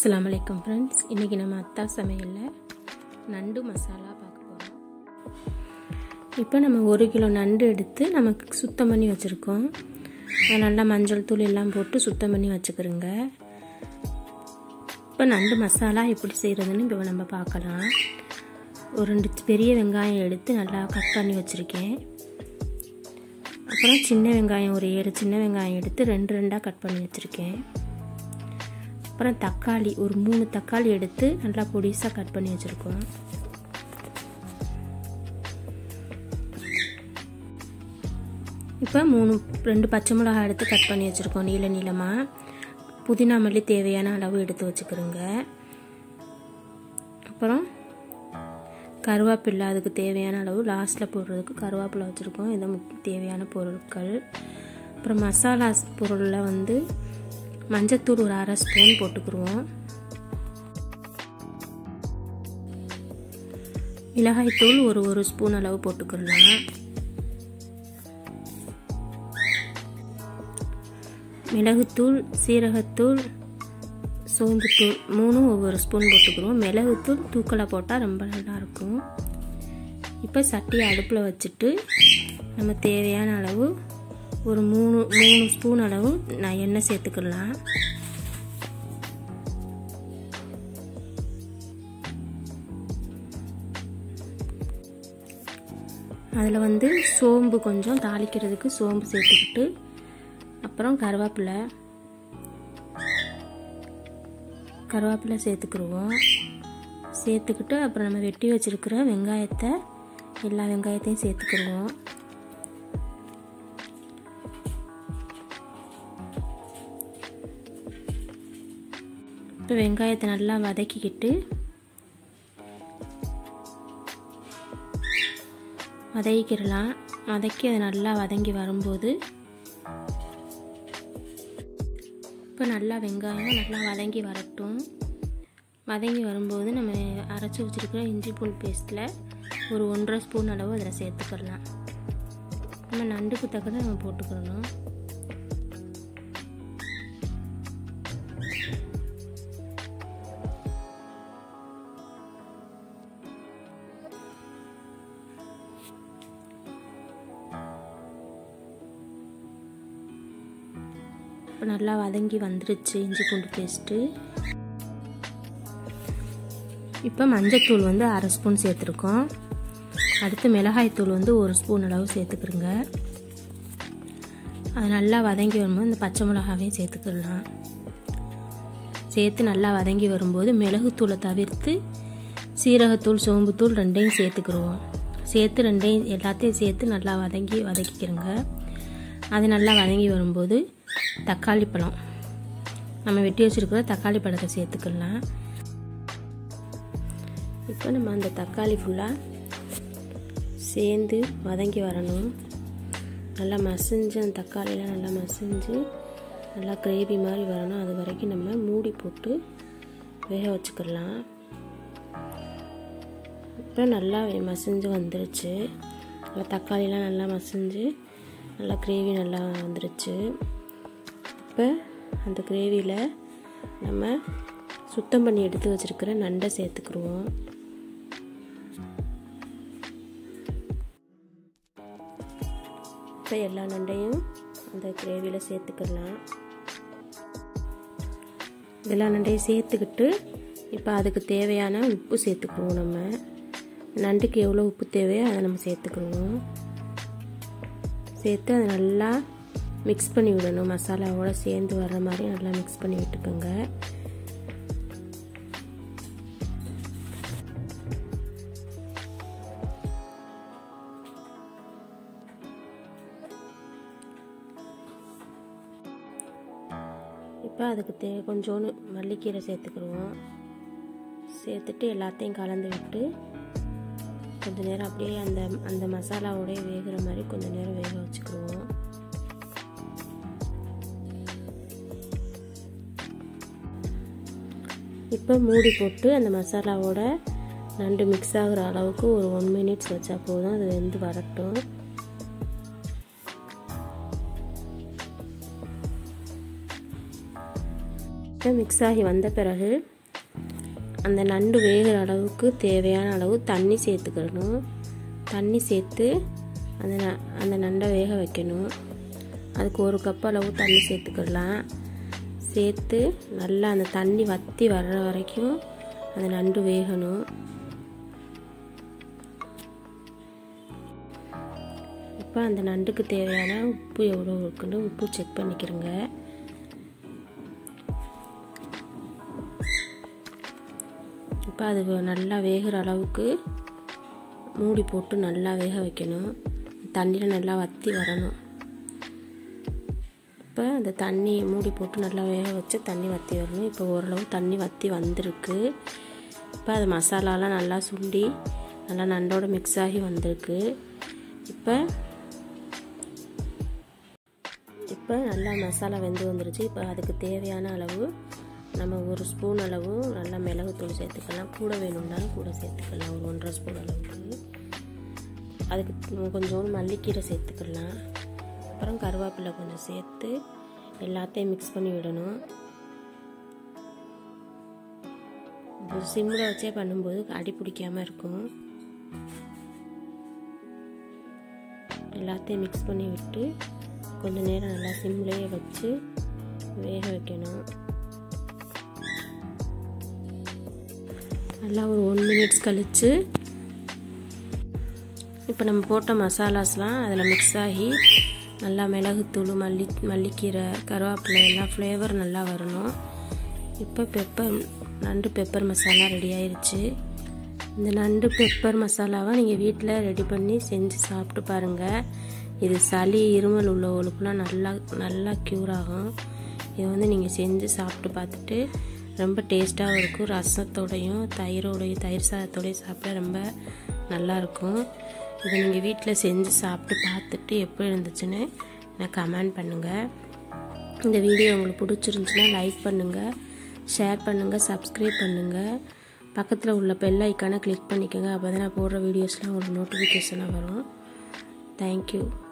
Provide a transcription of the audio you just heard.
அஸ்ஸலாமு அலைக்கும் ஃப்ரெண்ட்ஸ் இன்றைக்கி நம்ம அத்தா சமையலில் நண்டு மசாலா பார்க்க போகிறோம் இப்போ நம்ம ஒரு கிலோ நண்டு எடுத்து நமக்கு சுத்தம் பண்ணி வச்சுருக்கோம் அதை நல்லா மஞ்சள் தூள் எல்லாம் போட்டு சுத்தம் பண்ணி வச்சுக்கிறோங்க இப்போ நண்டு மசாலா எப்படி செய்கிறதுன்னு இப்போ நம்ம பார்க்கலாம் ஒரு ரெண்டு பெரிய வெங்காயம் எடுத்து நல்லா கட் பண்ணி வச்சுருக்கேன் அப்புறம் சின்ன வெங்காயம் ஒரு ஏழு சின்ன வெங்காயம் எடுத்து ரெண்டு ரெண்டாக கட் பண்ணி வச்சுருக்கேன் அப்புறம் தக்காளி ஒரு மூணு தக்காளி எடுத்து நல்லா பொடிசாக கட் பண்ணி வச்சுருக்கோம் இப்போ மூணு ரெண்டு பச்சை மிளகாய் எடுத்து கட் பண்ணி வச்சுருக்கோம் நீள நீளமாக புதினா மல்லி தேவையான அளவு எடுத்து வச்சுக்கிறோங்க அப்புறம் கருவேப்பில்லை அதுக்கு தேவையான அளவு லாஸ்ட்டில் போடுறதுக்கு கருவேப்பிலை வச்சுருக்கோம் இதை தேவையான பொருட்கள் அப்புறம் மசாலா பொருளில் வந்து மஞ்சத்தூள் ஒரு அரை ஸ்பூன் போட்டுக்குருவோம் மிளகாய்த்தூள் ஒரு ஒரு ஸ்பூன் அளவு போட்டுக்கிடலாம் மிளகுத்தூள் சீரகத்தூள் சோம்புத்தூள் மூணும் ஒவ்வொரு ஸ்பூன் போட்டுக்கிறோம் மிளகுத்தூள் தூக்கலை போட்டால் ரொம்ப நல்லாயிருக்கும் இப்போ சட்டியை அடுப்பில் வச்சுட்டு நம்ம தேவையான அளவு ஒரு மூணு மூணு ஸ்பூன் அளவு நான் எண்ணெய் சேர்த்துக்கலாம் அதில் வந்து சோம்பு கொஞ்சம் தாளிக்கிறதுக்கு சோம்பு சேர்த்துக்கிட்டு அப்புறம் கருவேப்பிலை கருவேப்பிலை சேர்த்துக்கிடுவோம் சேர்த்துக்கிட்டு அப்புறம் நம்ம வெட்டி வச்சுருக்கிற வெங்காயத்தை எல்லா வெங்காயத்தையும் சேர்த்துக்கிடுவோம் இப்போ வெங்காயத்தை நல்லா வதக்கிக்கிட்டு வதக்கிடலாம் வதக்கி அது நல்லா வதங்கி வரும்போது இப்போ நல்லா வெங்காயம் நல்லா வதங்கி வரட்டும் வதங்கி வரும்போது நம்ம அரைச்சி வச்சுருக்கிற இஞ்சி பூண்டு பேஸ்ட்டில் ஒரு ஒன்றரை ஸ்பூன் அளவு அதில் சேர்த்துக்கிடலாம் நம்ம நண்டுக்கு தக்கன நம்ம போட்டுக்கிடணும் இப்போ நல்லா வதங்கி வந்துருச்சு இஞ்சி பூண்டு பேஸ்ட்டு இப்போ மஞ்சத்தூள் வந்து அரை ஸ்பூன் சேர்த்துருக்கோம் அடுத்து மிளகாய்த்தூள் வந்து ஒரு ஸ்பூன் அளவு சேர்த்துக்கிறோங்க அது நல்லா வதங்கி வரும்போது இந்த பச்சை மிளகாவையும் சேர்த்துக்கிடலாம் சேர்த்து நல்லா வதங்கி வரும்போது மிளகுத்தூளை தவிர்த்து சீரகத்தூள் சோம்புத்தூள் ரெண்டையும் சேர்த்துக்கிடுவோம் சேர்த்து ரெண்டையும் எல்லாத்தையும் சேர்த்து நல்லா வதங்கி வதக்கிக்கிறோங்க அது நல்லா வதங்கி வரும்போது தக்காளி பழம் நம்ம வெட்டி வச்சுருக்கிற தக்காளி பழத்தை சேர்த்துக்கலாம் இப்போ நம்ம அந்த தக்காளி ஃபுல்லாக சேர்ந்து வதங்கி வரணும் நல்லா மசிஞ்சு அந்த தக்காளியெலாம் நல்லா மசிஞ்சு நல்லா கிரேவி மாதிரி வரணும் அது வரைக்கும் நம்ம மூடி போட்டு வேக வச்சுக்கலாம் இப்போ நல்லா மசிஞ்சு வந்துருச்சு நல்லா தக்காளிலாம் நல்லா மசிஞ்சு நல்லா கிரேவி நல்லா வந்துருச்சு இப்போ அந்த கிரேவியில் நம்ம சுத்தம் பண்ணி எடுத்து வச்சுருக்கிற நண்டை சேர்த்துக்குருவோம் இப்போ எல்லா நண்டையும் அந்த கிரேவியில் சேர்த்துக்கலாம் எல்லா நண்டையும் சேர்த்துக்கிட்டு இப்போ அதுக்கு தேவையான உப்பு சேர்த்துக்குருவோம் நம்ம நண்டுக்கு எவ்வளோ உப்பு தேவையோ அதை நம்ம சேர்த்துக்குருவோம் சேர்த்து அதை நல்லா மிக்ஸ் பண்ணி விடணும் மசாலாவோட சேர்ந்து வர்ற மாதிரி நல்லா மிக்ஸ் பண்ணி விட்டுக்கோங்க இப்போ அதுக்கு தே கொஞ்சோண்டு மல்லிக்கீரை சேர்த்துக்கிடுவோம் சேர்த்துட்டு எல்லாத்தையும் கலந்து விட்டு கொஞ்ச நேரம் அப்படியே அந்த அந்த மசாலாவோடய வேகிற மாதிரி கொஞ்சம் நேரம் வேக வச்சுக்கிடுவோம் இப்போ மூடி போட்டு அந்த மசாலாவோட நண்டு மிக்ஸ் ஆகிற அளவுக்கு ஒரு ஒன் மினிட்ஸ் வச்சா போதும் அது வெந்து வரட்டும் மிக்ஸ் ஆகி வந்த பிறகு அந்த நண்டு வேகிற அளவுக்கு தேவையான அளவு தண்ணி சேர்த்துக்கிடணும் தண்ணி சேர்த்து அந்த ந அந்த நண்டை வேக வைக்கணும் அதுக்கு ஒரு கப் அளவு தண்ணி சேர்த்துக்கிடலாம் சேர்த்து நல்லா அந்த தண்ணி வற்றி வர்ற வரைக்கும் அந்த நண்டு வேகணும் இப்போ அந்த நண்டுக்கு தேவையான உப்பு எவ்வளோ இருக்குன்னு உப்பு செக் பண்ணிக்கிறோங்க இப்போ அது நல்லா வேகிற அளவுக்கு மூடி போட்டு நல்லா வேக வைக்கணும் தண்ணியில் நல்லா வற்றி வரணும் இப்போ அந்த தண்ணி மூடி போட்டு நல்லா வேக வச்சு தண்ணி வற்றி வரணும் இப்போ ஓரளவு தண்ணி வற்றி வந்திருக்கு இப்போ அது மசாலாலாம் நல்லா சுண்டி நல்லா நண்டோட மிக்ஸ் ஆகி வந்திருக்கு இப்போ இப்போ நல்லா மசாலா வெந்து வந்துருச்சு இப்போ அதுக்கு தேவையான அளவு நம்ம ஒரு ஸ்பூன் அளவு நல்லா மிளகுத்தூள் சேர்த்துக்கலாம் கூட வேணும்னாலும் கூட சேர்த்துக்கலாம் ஒரு ஒன்றரை ஸ்பூன் அளவுக்கு அதுக்கு கொஞ்சோண்டு மல்லிக்கீரை சேர்த்துக்கலாம் அப்புறம் கருவேப்பிலை கொஞ்சம் சேர்த்து எல்லாத்தையும் மிக்ஸ் பண்ணி விடணும் சிம்மில் வச்சே பண்ணும்போது அடி பிடிக்காமல் இருக்கும் எல்லாத்தையும் மிக்ஸ் பண்ணி விட்டு கொஞ்சம் நேரம் நல்லா சிம்லேயே வச்சு வேக வைக்கணும் நல்லா ஒரு ஒன் மினிட்ஸ் கழித்து இப்போ நம்ம போட்ட மசாலாஸ்லாம் அதில் மிக்ஸ் ஆகி நல்லா மிளகுத்தூள் மல்லி மல்லிக்கீரை கருவேப்பிலை எல்லாம் ஃப்ளேவர் நல்லா வரணும் இப்போ பெப்பர் நண்டு பெப்பர் மசாலா ரெடி ஆயிடுச்சு இந்த நண்டு பெப்பர் மசாலாவை நீங்கள் வீட்டில் ரெடி பண்ணி செஞ்சு சாப்பிட்டு பாருங்கள் இது சளி இருமல் உள்ளவங்களுக்குலாம் நல்லா நல்லா க்யூர் ஆகும் இது வந்து நீங்கள் செஞ்சு சாப்பிட்டு பார்த்துட்டு ரொம்ப டேஸ்ட்டாகவும் இருக்கும் ரசத்தோடையும் தயிரோடையும் தயிர் சாதத்தோடையும் சாப்பிட ரொம்ப நல்லாயிருக்கும் இதை நீங்கள் வீட்டில் செஞ்சு சாப்பிட்டு பார்த்துட்டு எப்படி இருந்துச்சுன்னு எனக்கு கமெண்ட் பண்ணுங்கள் இந்த வீடியோ உங்களுக்கு பிடிச்சிருந்துச்சுன்னா லைக் பண்ணுங்கள் ஷேர் பண்ணுங்கள் சப்ஸ்கிரைப் பண்ணுங்கள் பக்கத்தில் உள்ள பெல் ஐக்கானை கிளிக் பண்ணிக்கோங்க அப்போ தான் நான் போடுற வீடியோஸ்லாம் உங்களுக்கு நோட்டிஃபிகேஷனாக வரும் தேங்க்யூ